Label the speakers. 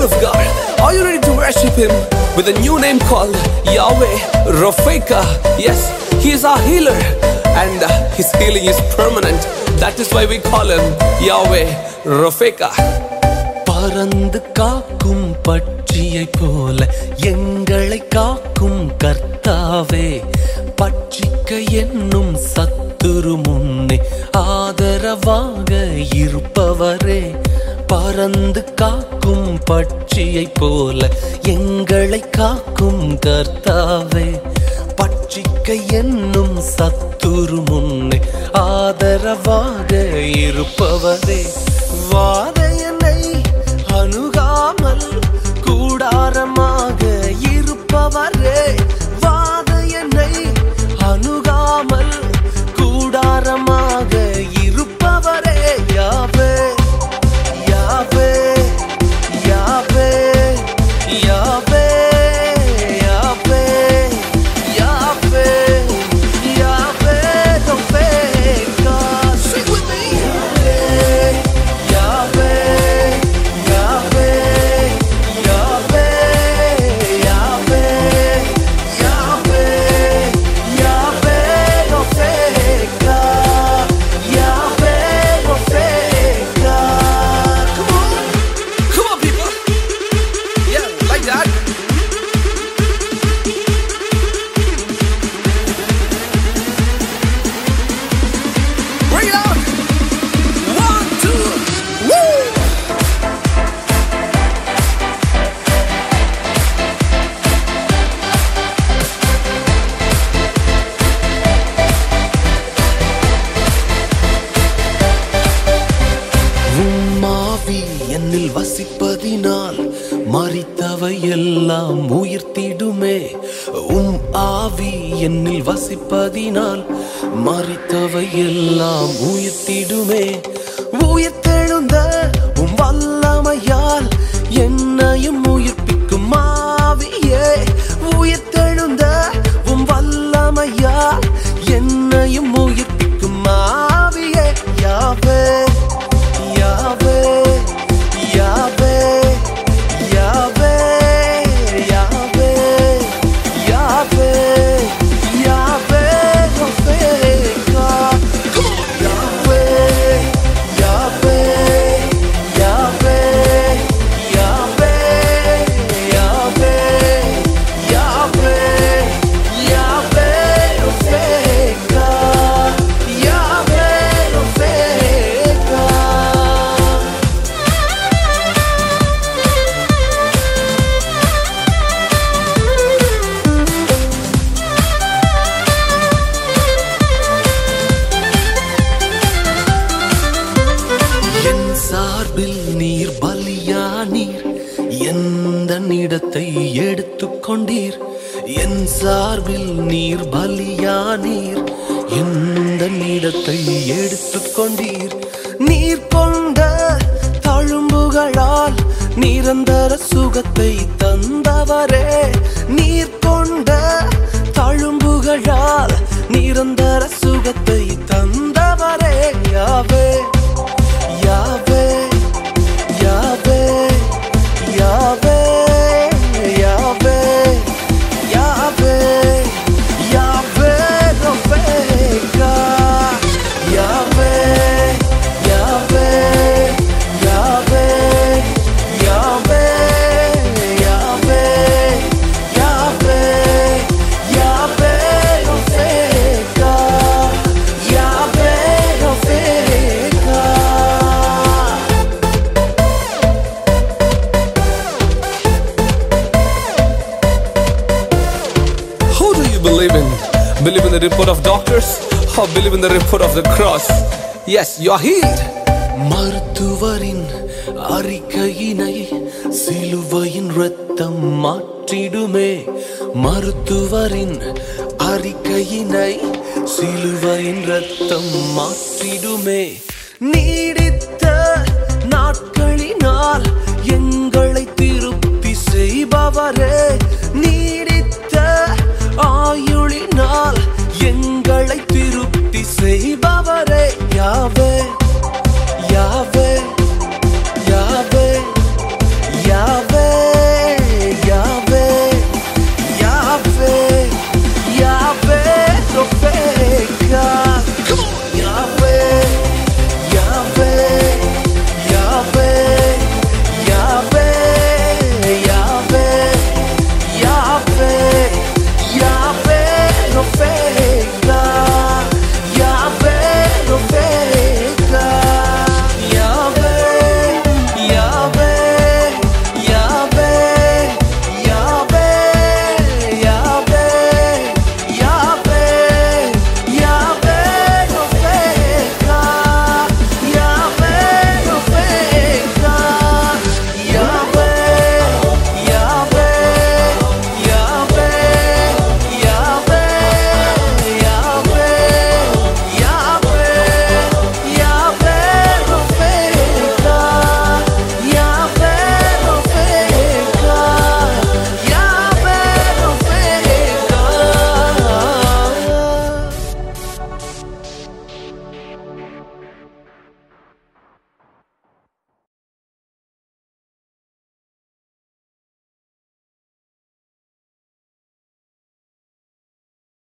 Speaker 1: of God. Are you ready to worship Him with a new name called Yahweh Rofeka? Yes, He is our healer, and uh, His healing is permanent. That is why we call Him Yahweh Rofeka.
Speaker 2: பறந்து காக்கும் பட்சியை போல எங்களை காக்கும் கர்த்தாவே பட்சிக்க என்னும் சத்துரு முன்னே ஆதரவாக இருப்பவரே பறந்து காக்கும் பட்சியை போல எங்களை காக்கும் கர்த்தாவே பட்சிக்க என்னும் சத்துரு முன்னே ஆதரவாக இருப்பவரே வாதையனை அணுகாமல் கூடாரமாக இருப்பவரே வாதையனை அணுகாமல் கூடாரமாக இருப்பவரே யாவே யாவே யாவே யாவே யாவே யாவே யாவே யாவே God sing with me Yahweh Yahweh Yahweh Yahweh Yahweh Yahweh Yahweh God Yahweh Yahweh God come on
Speaker 1: Come on, people. Yeah, like that. Bring it on. One, two, woo!
Speaker 2: உம்மாவி என்னில் வசிப்பதினால் மறித்தவை எல்லாம் உயிர்த்திடுமே உம் ஆவி என்னில் வசிப்பதினால் மறித்தவை எல்லாம் உயிர்த்திடுமே உயிர்த்தெழுந்த உம் வல்லமையால் என்னையும் உயிர்ப்பிக்கும் ஆவியே உயிர்த்தெழுந்த உம் வல்லமையால் என்னையும் உயிர்ப்பிக்கும் ஆவியே யாவே யாவே யாவே யாவே யாவே யாவே யாவே யாவே God. யாவே யாவே யாவே யாவே யாவே யாவே யாவே யாவே God. யாவே யாவே God. என் சார்பில் நீர் பலியானீர் எந்த இடத்தை எடுத்துக்கொண்டீர் என் சார்பில் நீர் பலியானீர் எந்த இடத்தை எடுத்துக்கொண்டீர் நீர் கொண்ட தழும்புகளால் நிரந்தர சுகத்தை தந்தவரே நீர் கொண்ட தழும்புகளால் நிரந்தர சுகத்தை தந்தவரே யாவே யாவே யாவே யாவே யாவே யாவே யாவே ரஃபேகா யாவே யாவே யாவே யாவே யாவே யாவே யாவே ரஃபேகா யாவே ரஃபேகா
Speaker 1: Who do you believe in? Believe in the report of doctors or believe in the report of the cross? Yes, you are healed.
Speaker 2: மருத்துவரின் அறிக்கையினை சிலுவையின் ரத்தம் மாற்றிடுமே மருத்துவரின் அறிக்கையினை சிலுவையின் ரத்தம் மாற்றிடுமே நீடித்த நாட்களினால்